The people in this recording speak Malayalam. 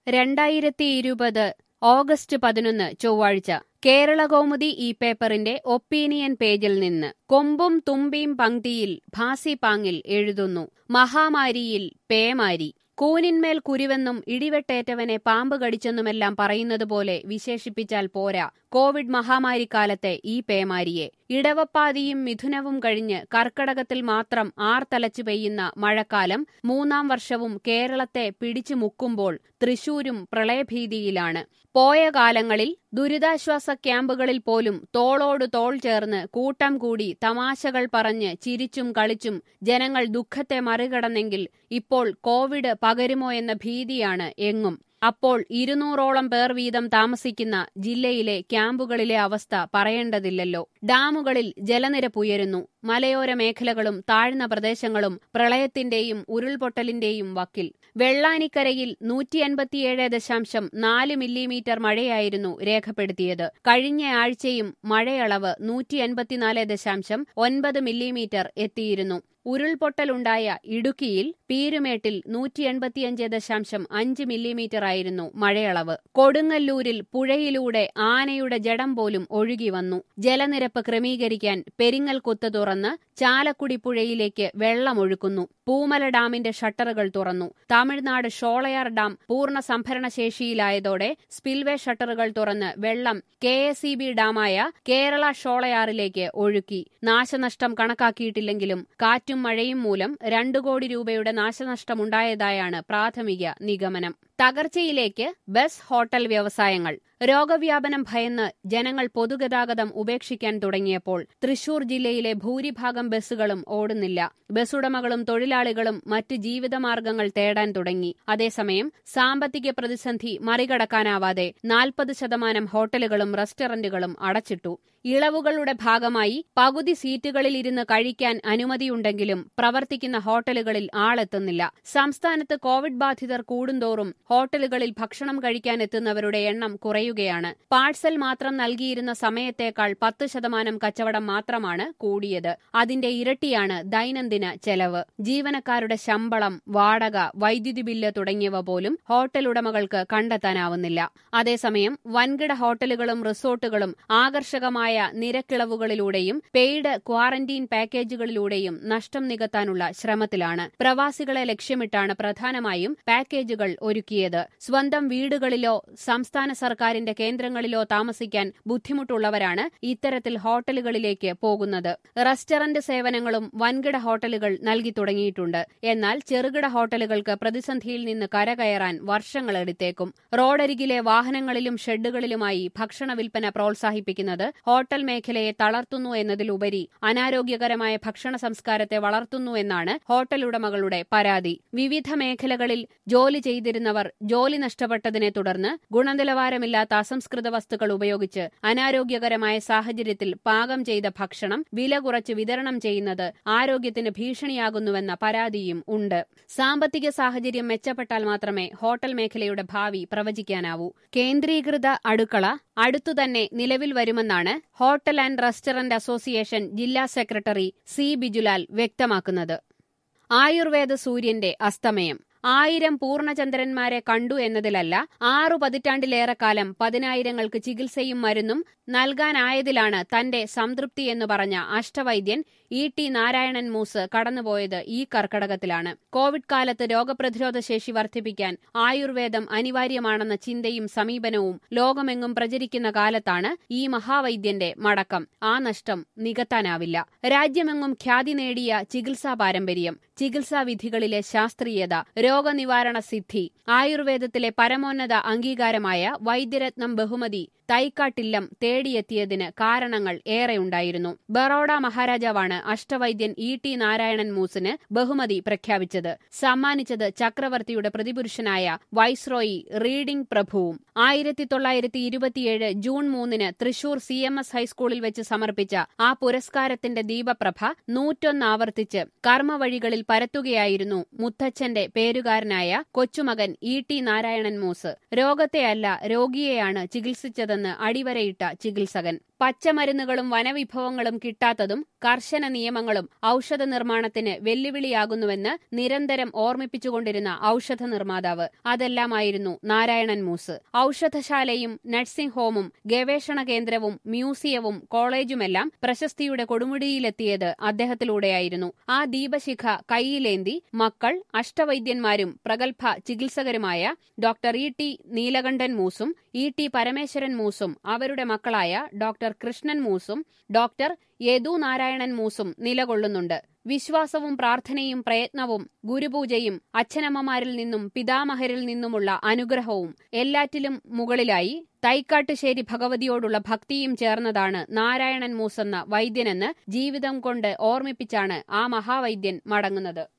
രണ്ടായിരത്തി ഇരുപത് ഓഗസ്റ്റ് പതിനൊന്ന് ചൊവ്വാഴ്ച കേരളകൗമുദി ഈ പേപ്പറിന്റെ ഒപ്പീനിയൻ പേജിൽ നിന്ന് കൊമ്പും തുമ്പിയും പങ്ക്തിയിൽ ഭാസിപാങ്ങിൽ എഴുതുന്നു മഹാമാരിയിൽ പേമാരി കൂനിന്മേൽ കുരുവെന്നും ഇടിവെട്ടേറ്റവനെ പാമ്പ് കടിച്ചെന്നുമെല്ലാം പറയുന്നതുപോലെ വിശേഷിപ്പിച്ചാൽ പോരാ കോവിഡ് മഹാമാരിക്കാലത്തെ ഈ പേമാരിയെ ഇടവപ്പാതിയും മിഥുനവും കഴിഞ്ഞ് കർക്കടകത്തിൽ മാത്രം ആർത്തലച്ചു പെയ്യുന്ന മഴക്കാലം മൂന്നാം വർഷവും കേരളത്തെ പിടിച്ചു മുക്കുമ്പോൾ തൃശൂരും പ്രളയഭീതിയിലാണ് പോയ കാലങ്ങളിൽ ദുരിതാശ്വാസ ക്യാമ്പുകളിൽ പോലും തോളോട് തോൾ ചേർന്ന് കൂട്ടം കൂടി തമാശകൾ പറഞ്ഞ് ചിരിച്ചും കളിച്ചും ജനങ്ങൾ ദുഃഖത്തെ മറികടന്നെങ്കിൽ ഇപ്പോൾ കോവിഡ് പകരുമോ എന്ന ഭീതിയാണ് എങ്ങും അപ്പോൾ ഇരുന്നൂറോളം പേർ വീതം താമസിക്കുന്ന ജില്ലയിലെ ക്യാമ്പുകളിലെ അവസ്ഥ പറയേണ്ടതില്ലല്ലോ ഡാമുകളിൽ ജലനിരപ്പുയരുന്നു മലയോര മേഖലകളും താഴ്ന്ന പ്രദേശങ്ങളും പ്രളയത്തിന്റെയും ഉരുൾപൊട്ടലിന്റെയും വക്കിൽ വെള്ളാനിക്കരയിൽ നൂറ്റി അൻപത്തിയേഴ് ദശാംശം നാല് മില്ലിമീറ്റർ മഴയായിരുന്നു രേഖപ്പെടുത്തിയത് കഴിഞ്ഞ ആഴ്ചയും മഴയളവ് നൂറ്റി അൻപത്തിനാല് ദശാംശം ഒൻപത് മില്ലിമീറ്റർ എത്തിയിരുന്നു ഉരുൾപൊട്ടലുണ്ടായ ഇടുക്കിയിൽ പീരുമേട്ടിൽ നൂറ്റി എൺപത്തിയഞ്ച് ദശാംശം അഞ്ച് മില്ലിമീറ്റർ ആയിരുന്നു മഴയളവ് കൊടുങ്ങല്ലൂരിൽ പുഴയിലൂടെ ആനയുടെ ജഡം പോലും ഒഴുകി വന്നു ജലനിരപ്പ് ക്രമീകരിക്കാൻ പെരിങ്ങൽ കുത്ത് തുറന്ന് ചാലക്കുടി പുഴയിലേക്ക് വെള്ളമൊഴുക്കുന്നു പൂമല ഡാമിന്റെ ഷട്ടറുകൾ തുറന്നു തമിഴ്നാട് ഷോളയാർ ഡാം പൂർണ്ണ സംഭരണ ശേഷിയിലായതോടെ സ്പിൽവേ ഷട്ടറുകൾ തുറന്ന് വെള്ളം കെ എസ് ഇ ബി ഡാമായ കേരള ഷോളയാറിലേക്ക് ഒഴുക്കി നാശനഷ്ടം കണക്കാക്കിയിട്ടില്ലെങ്കിലും കാറ്റും മഴയും മൂലം രണ്ടു കോടി രൂപയുടെ നാശനഷ്ടമുണ്ടായതായാണ് പ്രാഥമിക നിഗമനം തകർച്ചയിലേക്ക് ബസ് ഹോട്ടൽ വ്യവസായങ്ങൾ രോഗവ്യാപനം ഭയന്ന് ജനങ്ങൾ പൊതുഗതാഗതം ഉപേക്ഷിക്കാൻ തുടങ്ങിയപ്പോൾ തൃശൂർ ജില്ലയിലെ ഭൂരിഭാഗം ബസ്സുകളും ഓടുന്നില്ല ബസ്സുടമകളും തൊഴിലാളികളും മറ്റ് ജീവിതമാർഗങ്ങൾ തേടാൻ തുടങ്ങി അതേസമയം സാമ്പത്തിക പ്രതിസന്ധി മറികടക്കാനാവാതെ നാൽപ്പത് ശതമാനം ഹോട്ടലുകളും റെസ്റ്റോറന്റുകളും അടച്ചിട്ടു ഇളവുകളുടെ ഭാഗമായി പകുതി സീറ്റുകളിൽ ഇരുന്ന് കഴിക്കാൻ അനുമതിയുണ്ടെങ്കിലും പ്രവർത്തിക്കുന്ന ഹോട്ടലുകളിൽ ആളെത്തുന്നില്ല സംസ്ഥാനത്ത് കോവിഡ് ബാധിതർ കൂടുന്തോറും ഹോട്ടലുകളിൽ ഭക്ഷണം കഴിക്കാനെത്തുന്നവരുടെ എണ്ണം കുറയുകയാണ് പാഴ്സൽ മാത്രം നൽകിയിരുന്ന സമയത്തേക്കാൾ പത്ത് ശതമാനം കച്ചവടം മാത്രമാണ് കൂടിയത് അതിന്റെ ഇരട്ടിയാണ് ദൈനംദിന ചെലവ് ജീവനക്കാരുടെ ശമ്പളം വാടക വൈദ്യുതി ബില്ല് തുടങ്ങിയവ പോലും ഹോട്ടൽ ഉടമകൾക്ക് കണ്ടെത്താനാവുന്നില്ല അതേസമയം വൻകിട ഹോട്ടലുകളും റിസോർട്ടുകളും ആകർഷകമായ നിരക്കിളവുകളിലൂടെയും പെയ്ഡ് ക്വാറന്റീൻ പാക്കേജുകളിലൂടെയും നഷ്ടം നികത്താനുള്ള ശ്രമത്തിലാണ് പ്രവാസികളെ ലക്ഷ്യമിട്ടാണ് പ്രധാനമായും പാക്കേജുകൾ ഒരുക്കിയത് സ്വന്തം വീടുകളിലോ സംസ്ഥാന സർക്കാരിന്റെ കേന്ദ്രങ്ങളിലോ താമസിക്കാൻ ബുദ്ധിമുട്ടുള്ളവരാണ് ഇത്തരത്തിൽ ഹോട്ടലുകളിലേക്ക് പോകുന്നത് റെസ്റ്റോറന്റ് സേവനങ്ങളും വൻകിട ഹോട്ടലുകൾ നൽകി തുടങ്ങിയിട്ടുണ്ട് എന്നാൽ ചെറുകിട ഹോട്ടലുകൾക്ക് പ്രതിസന്ധിയിൽ നിന്ന് കരകയറാൻ വർഷങ്ങളെടുത്തേക്കും റോഡരികിലെ വാഹനങ്ങളിലും ഷെഡുകളിലുമായി ഭക്ഷണ വിൽപ്പന പ്രോത്സാഹിപ്പിക്കുന്നത് ഹോട്ടൽ മേഖലയെ തളർത്തുന്നു എന്നതിലുപരി അനാരോഗ്യകരമായ ഭക്ഷണ സംസ്കാരത്തെ വളർത്തുന്നു എന്നാണ് ഹോട്ടൽ ഉടമകളുടെ പരാതി വിവിധ മേഖലകളിൽ ജോലി ചെയ്തിരുന്നവർ ജോലി നഷ്ടപ്പെട്ടതിനെ തുടർന്ന് ഗുണനിലവാരമില്ലാത്ത അസംസ്കൃത വസ്തുക്കൾ ഉപയോഗിച്ച് അനാരോഗ്യകരമായ സാഹചര്യത്തിൽ പാകം ചെയ്ത ഭക്ഷണം വില കുറച്ച് വിതരണം ചെയ്യുന്നത് ആരോഗ്യത്തിന് ഭീഷണിയാകുന്നുവെന്ന പരാതിയും ഉണ്ട് സാമ്പത്തിക സാഹചര്യം മെച്ചപ്പെട്ടാൽ മാത്രമേ ഹോട്ടൽ മേഖലയുടെ ഭാവി പ്രവചിക്കാനാവൂ കേന്ദ്രീകൃത അടുക്കള അടുത്തുതന്നെ നിലവിൽ വരുമെന്നാണ് ഹോട്ടൽ ആൻഡ് റെസ്റ്റോറന്റ് അസോസിയേഷൻ ജില്ലാ സെക്രട്ടറി സി ബിജുലാൽ വ്യക്തമാക്കുന്നത് ആയുർവേദ സൂര്യന്റെ അസ്തമയം ആയിരം പൂർണ്ണചന്ദ്രന്മാരെ കണ്ടു എന്നതിലല്ല ആറു പതിറ്റാണ്ടിലേറെക്കാലം പതിനായിരങ്ങൾക്ക് ചികിത്സയും മരുന്നും നൽകാനായതിലാണ് തന്റെ സംതൃപ്തി എന്ന് പറഞ്ഞ അഷ്ടവൈദ്യൻ ഇ ടി നാരായണൻ മൂസ് കടന്നുപോയത് ഈ കർക്കടകത്തിലാണ് കോവിഡ് കാലത്ത് രോഗപ്രതിരോധ ശേഷി വർദ്ധിപ്പിക്കാൻ ആയുർവേദം അനിവാര്യമാണെന്ന ചിന്തയും സമീപനവും ലോകമെങ്ങും പ്രചരിക്കുന്ന കാലത്താണ് ഈ മഹാവൈദ്യന്റെ മടക്കം ആ നഷ്ടം നികത്താനാവില്ല രാജ്യമെങ്ങും ഖ്യാതി നേടിയ ചികിത്സാ പാരമ്പര്യം ചികിത്സാവിധികളിലെ ശാസ്ത്രീയത രോഗനിവാരണ സിദ്ധി ആയുർവേദത്തിലെ പരമോന്നത അംഗീകാരമായ വൈദ്യരത്നം ബഹുമതി തൈക്കാട്ടില്ലം തേടിയെത്തിയതിന് കാരണങ്ങൾ ഏറെയുണ്ടായിരുന്നു ബറോഡ മഹാരാജാവാണ് അഷ്ടവൈദ്യൻ ഇ ടി നാരായണൻ മൂസിന് ബഹുമതി പ്രഖ്യാപിച്ചത് സമ്മാനിച്ചത് ചക്രവർത്തിയുടെ പ്രതിപുരുഷനായ വൈസ്രോയി റീഡിംഗ് പ്രഭുവും ആയിരത്തി തൊള്ളായിരത്തി ഇരുപത്തിയേഴ് ജൂൺ മൂന്നിന് തൃശൂർ സി എം എസ് ഹൈസ്കൂളിൽ വെച്ച് സമർപ്പിച്ച ആ പുരസ്കാരത്തിന്റെ ദീപപ്രഭ നൂറ്റൊന്നാവർത്തിച്ച് കർമ്മവഴികളിൽ പരത്തുകയായിരുന്നു മുത്തച്ഛന്റെ പേരുകാരനായ കൊച്ചുമകൻ ഇ ടി നാരായണൻ മൂസ് രോഗത്തെയല്ല രോഗിയെയാണ് ചികിത്സിച്ചതെന്ന് വേണമെന്ന് അടിവരയിട്ട ചികിത്സകൻ പച്ചമരുന്നുകളും വനവിഭവങ്ങളും കിട്ടാത്തതും കർശന നിയമങ്ങളും ഔഷധ നിർമ്മാണത്തിന് വെല്ലുവിളിയാകുന്നുവെന്ന് നിരന്തരം ഓർമ്മിപ്പിച്ചുകൊണ്ടിരുന്ന ഔഷധ നിർമ്മാതാവ് അതെല്ലാമായിരുന്നു നാരായണൻ മൂസ് ഔഷധശാലയും നഴ്സിംഗ് ഹോമും ഗവേഷണ കേന്ദ്രവും മ്യൂസിയവും കോളേജുമെല്ലാം പ്രശസ്തിയുടെ കൊടുമുടിയിലെത്തിയത് അദ്ദേഹത്തിലൂടെയായിരുന്നു ആ ദീപശിഖ കൈയിലേന്തി മക്കൾ അഷ്ടവൈദ്യന്മാരും പ്രഗത്ഭ ചികിത്സകരുമായ ഡോക്ടർ ഇ ടി നീലകണ്ഠൻ മൂസും ഇ ടി പരമേശ്വരൻ മൂസും അവരുടെ മക്കളായ ഡോക്ടർ കൃഷ്ണൻ മൂസും ഡോക്ടർ യദു നാരായണൻ മൂസും നിലകൊള്ളുന്നുണ്ട് വിശ്വാസവും പ്രാർത്ഥനയും പ്രയത്നവും ഗുരുപൂജയും അച്ഛനമ്മമാരിൽ നിന്നും പിതാമഹരിൽ നിന്നുമുള്ള അനുഗ്രഹവും എല്ലാറ്റിലും മുകളിലായി തൈക്കാട്ടുശ്ശേരി ഭഗവതിയോടുള്ള ഭക്തിയും ചേർന്നതാണ് നാരായണൻ മൂസെന്ന വൈദ്യനെന്ന് ജീവിതം കൊണ്ട് ഓർമ്മിപ്പിച്ചാണ് ആ മഹാവൈദ്യൻ മടങ്ങുന്നത്